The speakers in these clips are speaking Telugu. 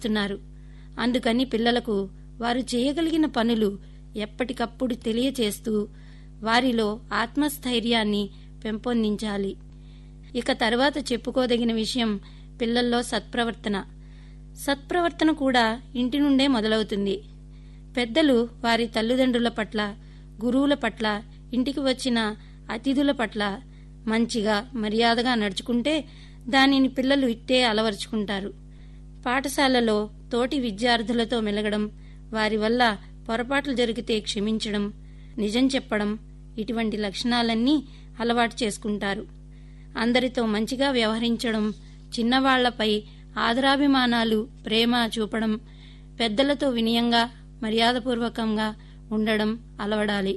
ఇస్తున్నారు అందుకని పిల్లలకు వారు చేయగలిగిన పనులు ఎప్పటికప్పుడు తెలియచేస్తూ వారిలో ఆత్మస్థైర్యాన్ని పెంపొందించాలి ఇక తర్వాత చెప్పుకోదగిన విషయం పిల్లల్లో సత్ప్రవర్తన సత్ప్రవర్తన కూడా ఇంటి నుండే మొదలవుతుంది పెద్దలు వారి తల్లిదండ్రుల పట్ల గురువుల పట్ల ఇంటికి వచ్చిన అతిథుల పట్ల మంచిగా మర్యాదగా నడుచుకుంటే దానిని పిల్లలు ఇట్టే అలవరుచుకుంటారు పాఠశాలలో తోటి విద్యార్థులతో మెలగడం వారి వల్ల పొరపాట్లు జరిగితే క్షమించడం నిజం చెప్పడం ఇటువంటి లక్షణాలన్నీ అలవాటు చేసుకుంటారు అందరితో మంచిగా వ్యవహరించడం చిన్నవాళ్లపై ఆదరాభిమానాలు ప్రేమ చూపడం పెద్దలతో వినయంగా మర్యాదపూర్వకంగా ఉండడం అలవడాలి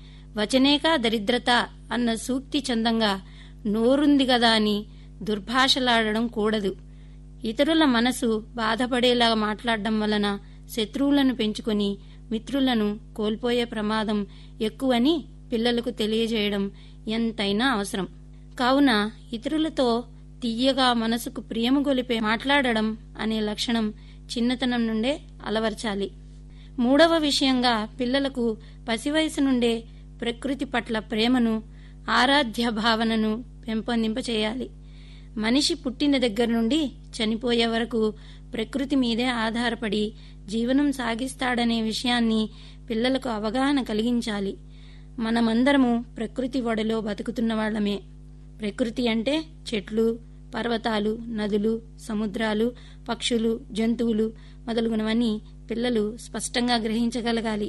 వచనేక దరిద్రత అన్న సూక్తి చందంగా నోరుంది గదా అని దుర్భాషలాడడం కూడదు ఇతరుల మనసు బాధపడేలా మాట్లాడడం వలన శత్రువులను పెంచుకొని మిత్రులను కోల్పోయే ప్రమాదం ఎక్కువని పిల్లలకు తెలియజేయడం ఎంతైనా అవసరం కావున ఇతరులతో తీయగా మనసుకు ప్రియము గొలిపే మాట్లాడడం అనే లక్షణం చిన్నతనం నుండే అలవర్చాలి మూడవ విషయంగా పిల్లలకు పసివయసు నుండే ప్రకృతి పట్ల ప్రేమను ఆరాధ్య భావనను పెంపొందింపచేయాలి మనిషి పుట్టిన దగ్గర నుండి చనిపోయే వరకు ప్రకృతి మీదే ఆధారపడి జీవనం సాగిస్తాడనే విషయాన్ని పిల్లలకు అవగాహన కలిగించాలి మనమందరము ప్రకృతి ఒడలో బతుకుతున్న వాళ్ళమే ప్రకృతి అంటే చెట్లు పర్వతాలు నదులు సముద్రాలు పక్షులు జంతువులు మొదలుగునవన్నీ పిల్లలు స్పష్టంగా గ్రహించగలగాలి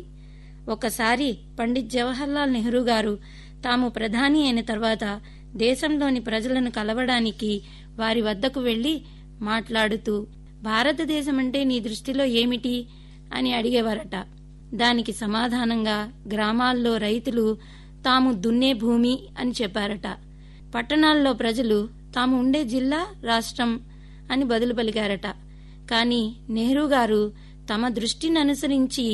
ఒకసారి పండిత్ జవహర్లాల్ నెహ్రూ గారు తాము ప్రధాని అయిన తర్వాత దేశంలోని ప్రజలను కలవడానికి వారి వద్దకు వెళ్లి మాట్లాడుతూ భారతదేశం అంటే నీ దృష్టిలో ఏమిటి అని అడిగేవారట దానికి సమాధానంగా గ్రామాల్లో రైతులు తాము దున్నే భూమి అని చెప్పారట పట్టణాల్లో ప్రజలు తాము ఉండే జిల్లా రాష్ట్రం అని బదులు పలికారట కాని నెహ్రూ గారు తమ దృష్టిని అనుసరించి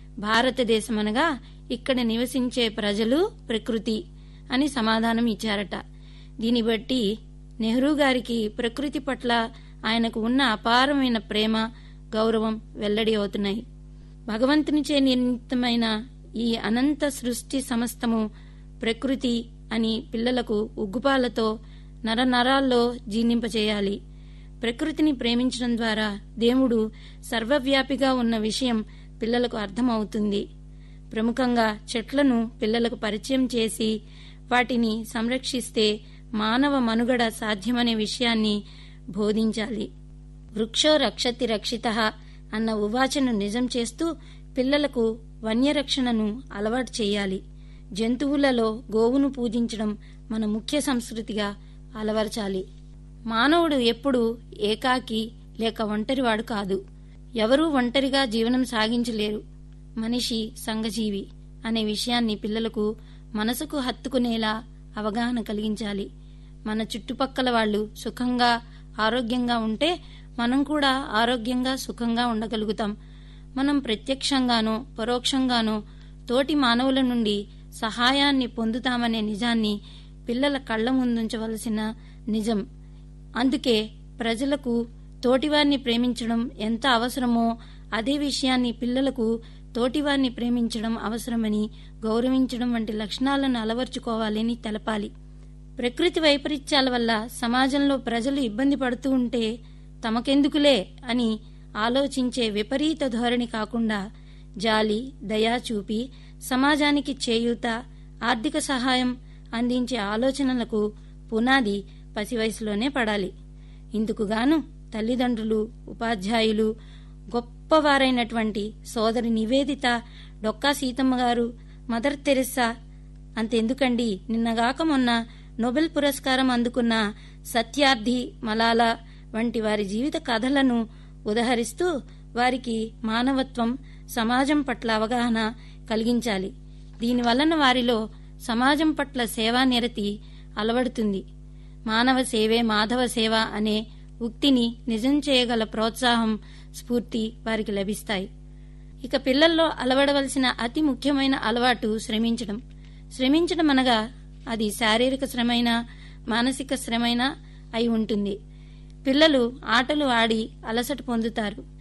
భారతదేశమనగా ఇక్కడ నివసించే ప్రజలు ప్రకృతి అని సమాధానం ఇచ్చారట దీన్ని బట్టి నెహ్రూ గారికి ప్రకృతి పట్ల ఆయనకు ఉన్న అపారమైన ప్రేమ గౌరవం వెల్లడి అవుతున్నాయి భగవంతునిచే నిర్మితమైన ఈ అనంత సృష్టి సమస్తము ప్రకృతి అని పిల్లలకు ఉగ్గుపాలతో నరనరాల్లో జీర్ణింపచేయాలి ప్రకృతిని ప్రేమించడం ద్వారా దేవుడు సర్వవ్యాపిగా ఉన్న విషయం పిల్లలకు అర్థమవుతుంది ప్రముఖంగా చెట్లను పిల్లలకు పరిచయం చేసి వాటిని సంరక్షిస్తే మానవ మనుగడ సాధ్యమనే విషయాన్ని బోధించాలి వృక్షో రక్షతి రక్షిత అన్న ఉవాచను నిజం చేస్తూ పిల్లలకు వన్యరక్షణను అలవాటు చేయాలి జంతువులలో గోవును పూజించడం మన ముఖ్య సంస్కృతిగా అలవరచాలి మానవుడు ఎప్పుడు ఏకాకి లేక ఒంటరివాడు కాదు ఎవరూ ఒంటరిగా జీవనం సాగించలేరు మనిషి సంఘజీవి అనే విషయాన్ని పిల్లలకు మనసుకు హత్తుకునేలా అవగాహన కలిగించాలి మన చుట్టుపక్కల వాళ్ళు సుఖంగా ఆరోగ్యంగా ఉంటే మనం కూడా ఆరోగ్యంగా సుఖంగా ఉండగలుగుతాం మనం ప్రత్యక్షంగానో పరోక్షంగానో తోటి మానవుల నుండి సహాయాన్ని పొందుతామనే నిజాన్ని పిల్లల కళ్ల ముందుంచవలసిన నిజం అందుకే ప్రజలకు తోటివారిని ప్రేమించడం ఎంత అవసరమో అదే విషయాన్ని పిల్లలకు తోటివారిని ప్రేమించడం అవసరమని గౌరవించడం వంటి లక్షణాలను అలవర్చుకోవాలని తెలపాలి ప్రకృతి వైపరీత్యాల వల్ల సమాజంలో ప్రజలు ఇబ్బంది పడుతూ ఉంటే తమకెందుకులే అని ఆలోచించే విపరీత ధోరణి కాకుండా జాలి దయా చూపి సమాజానికి చేయూత ఆర్థిక సహాయం అందించే ఆలోచనలకు పునాది పసివయసులోనే పడాలి ఇందుకుగాను తల్లిదండ్రులు ఉపాధ్యాయులు గొప్పవారైనటువంటి సోదరి నివేదిత డొక్కా సీతమ్మ గారు మదర్ తెరెస్సా అంతెందుకండి నిన్నగాక మొన్న నోబెల్ పురస్కారం అందుకున్న సత్యార్థి మలాలా వంటి వారి జీవిత కథలను ఉదహరిస్తూ వారికి మానవత్వం సమాజం పట్ల అవగాహన కలిగించాలి దీనివలన వారిలో సమాజం పట్ల సేవా నిరతి అలవడుతుంది మానవ సేవే మాధవ సేవ అనే ఉక్తిని నిజం చేయగల ప్రోత్సాహం స్ఫూర్తి వారికి లభిస్తాయి ఇక పిల్లల్లో అలవడవలసిన అతి ముఖ్యమైన అలవాటు శ్రమించడం శ్రమించడం అనగా అది శారీరక శ్రమైనా మానసిక శ్రమైనా అయి ఉంటుంది పిల్లలు ఆటలు ఆడి అలసట పొందుతారు